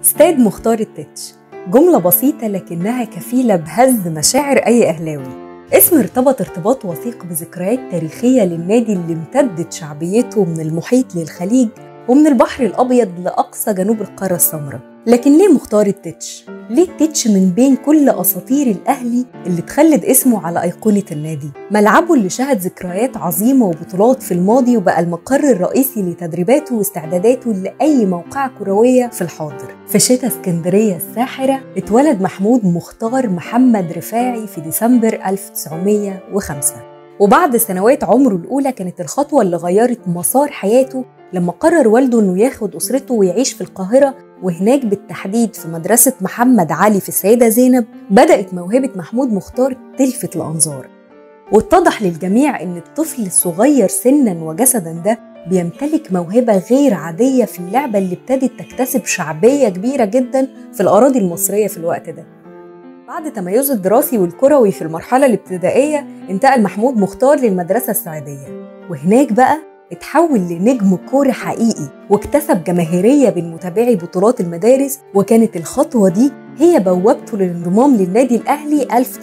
استاد مختار التتش جملة بسيطة لكنها كفيلة بهز مشاعر أي أهلاوي اسم ارتبط ارتباط وثيق بذكريات تاريخية للنادي اللي امتدت شعبيته من المحيط للخليج ومن البحر الأبيض لأقصى جنوب القارة السمراء لكن ليه مختار التتش؟ ليه التتش من بين كل أساطير الأهلي اللي تخلد اسمه على أيقونة النادي؟ ملعبه اللي شهد ذكريات عظيمة وبطولات في الماضي وبقى المقر الرئيسي لتدريباته واستعداداته لأي موقعة كروية في الحاضر في شتاء اسكندرية الساحرة اتولد محمود مختار محمد رفاعي في ديسمبر 1905 وبعد سنوات عمره الأولى كانت الخطوة اللي غيرت مسار حياته لما قرر والده انه ياخد اسرته ويعيش في القاهره وهناك بالتحديد في مدرسه محمد علي في السيده زينب بدات موهبه محمود مختار تلفت الانظار واتضح للجميع ان الطفل الصغير سنا وجسدا ده بيمتلك موهبه غير عاديه في اللعبه اللي ابتدت تكتسب شعبيه كبيره جدا في الاراضي المصريه في الوقت ده بعد تميزه الدراسي والكروي في المرحله الابتدائيه انتقل محمود مختار للمدرسه السعيديه وهناك بقى اتحول لنجم كوري حقيقي واكتسب جماهيرية بين متابعي بطولات المدارس وكانت الخطوة دي هي بوابته للانضمام للنادي الأهلي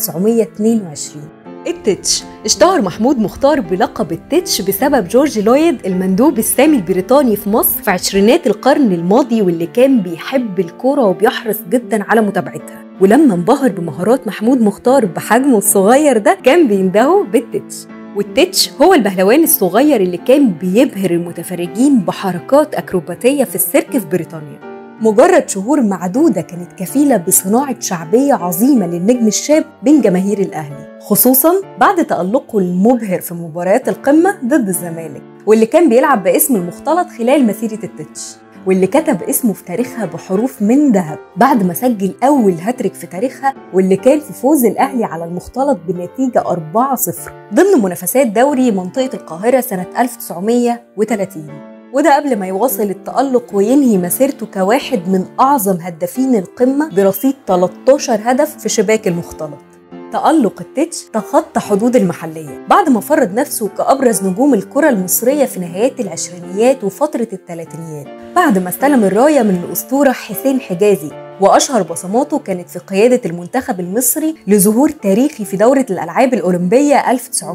1922 التتش اشتهر محمود مختار بلقب التتش بسبب جورج لويد المندوب السامي البريطاني في مصر في عشرينات القرن الماضي واللي كان بيحب الكرة وبيحرص جدا على متابعتها ولما انبهر بمهارات محمود مختار بحجمه الصغير ده كان بيندهه بالتتش والتتش هو البهلوان الصغير اللي كان بيبهر المتفرجين بحركات أكروباتية في السيرك في بريطانيا مجرد شهور معدودة كانت كفيلة بصناعة شعبية عظيمة للنجم الشاب بين جماهير الأهلي خصوصا بعد تألقه المبهر في مباريات القمة ضد الزمالك واللي كان بيلعب باسم المختلط خلال مسيرة التتش واللي كتب اسمه في تاريخها بحروف من ذهب بعد ما سجل أول هاتريك في تاريخها واللي كان في فوز الأهلي على المختلط بنتيجة 4-0 ضمن منافسات دوري منطقة القاهرة سنة 1930 وده قبل ما يواصل التألق وينهي مسيرته كواحد من أعظم هدافين القمة برصيد 13 هدف في شباك المختلط تألق التتش تخطى حدود المحلية بعد ما فرض نفسه كأبرز نجوم الكرة المصرية في نهايات العشرينيات وفترة الثلاثينيات بعد ما استلم الراية من الأسطورة حسين حجازي وأشهر بصماته كانت في قيادة المنتخب المصري لظهور تاريخي في دورة الألعاب الأولمبية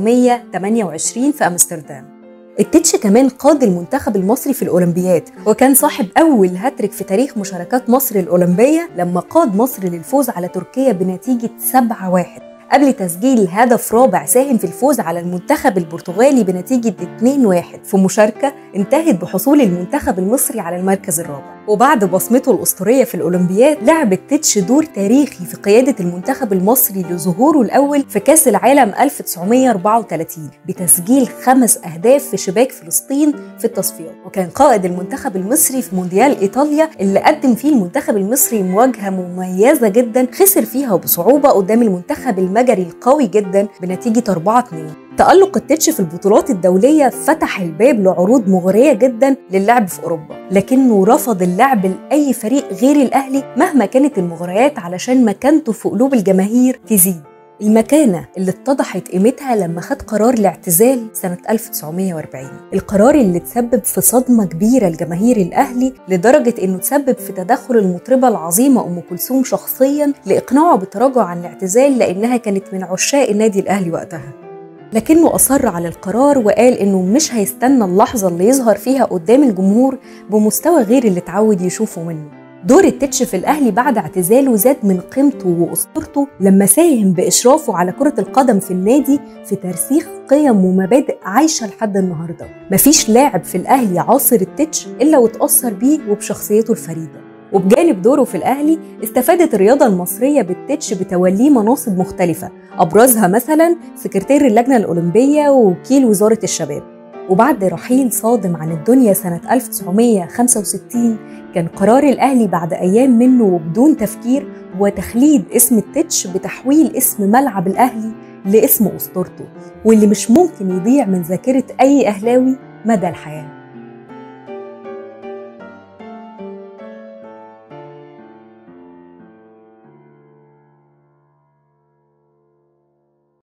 1928 في أمستردام التتش كمان قاد المنتخب المصري في الأولمبياد وكان صاحب أول هاتريك في تاريخ مشاركات مصر الأولمبية لما قاد مصر للفوز على تركيا بنتيجة 7-1 قبل تسجيل هدف رابع ساهم في الفوز على المنتخب البرتغالي بنتيجة 2-1 في مشاركة انتهت بحصول المنتخب المصري على المركز الرابع وبعد بصمته الأسطورية في الأولمبياد لعب التتش دور تاريخي في قيادة المنتخب المصري لظهوره الأول في كأس العالم 1934 بتسجيل خمس أهداف في شباك فلسطين في التصفيات وكان قائد المنتخب المصري في مونديال إيطاليا اللي قدم فيه المنتخب المصري مواجهة مميزة جدا خسر فيها بصعوبة قدام المنتخب المجري القوي جدا بنتيجة 4-2 تألق التتش في البطولات الدولية فتح الباب لعروض مغرية جدا للعب في أوروبا لكنه رفض اللعب لأي فريق غير الأهلي مهما كانت المغريات علشان مكانته في قلوب الجماهير تزيد المكانة اللي اتضحت قيمتها لما خد قرار الاعتزال سنة 1940 القرار اللي تسبب في صدمة كبيرة لجماهير الأهلي لدرجة إنه تسبب في تدخل المطربة العظيمة أم كلثوم شخصيا لإقناعه بالتراجع عن الاعتزال لأنها كانت من عشاق النادي الأهلي وقتها لكنه أصر على القرار وقال إنه مش هيستنى اللحظة اللي يظهر فيها قدام الجمهور بمستوى غير اللي اتعود يشوفه منه دور التتش في الأهلي بعد اعتزاله زاد من قيمته وأسطورته لما ساهم بإشرافه على كرة القدم في النادي في ترسيخ قيم ومبادئ عايشة لحد النهاردة مفيش لاعب في الأهلي عاصر التتش إلا وتأثر بيه وبشخصيته الفريدة وبجانب دوره في الأهلي استفادت الرياضة المصرية بالتتش بتوليه مناصب مختلفة أبرزها مثلا سكرتير اللجنة الأولمبية ووكيل وزارة الشباب وبعد رحيل صادم عن الدنيا سنة 1965 كان قرار الأهلي بعد أيام منه وبدون تفكير هو تخليد اسم التتش بتحويل اسم ملعب الأهلي لاسم أسطورته واللي مش ممكن يضيع من ذاكرة أي أهلاوي مدى الحياه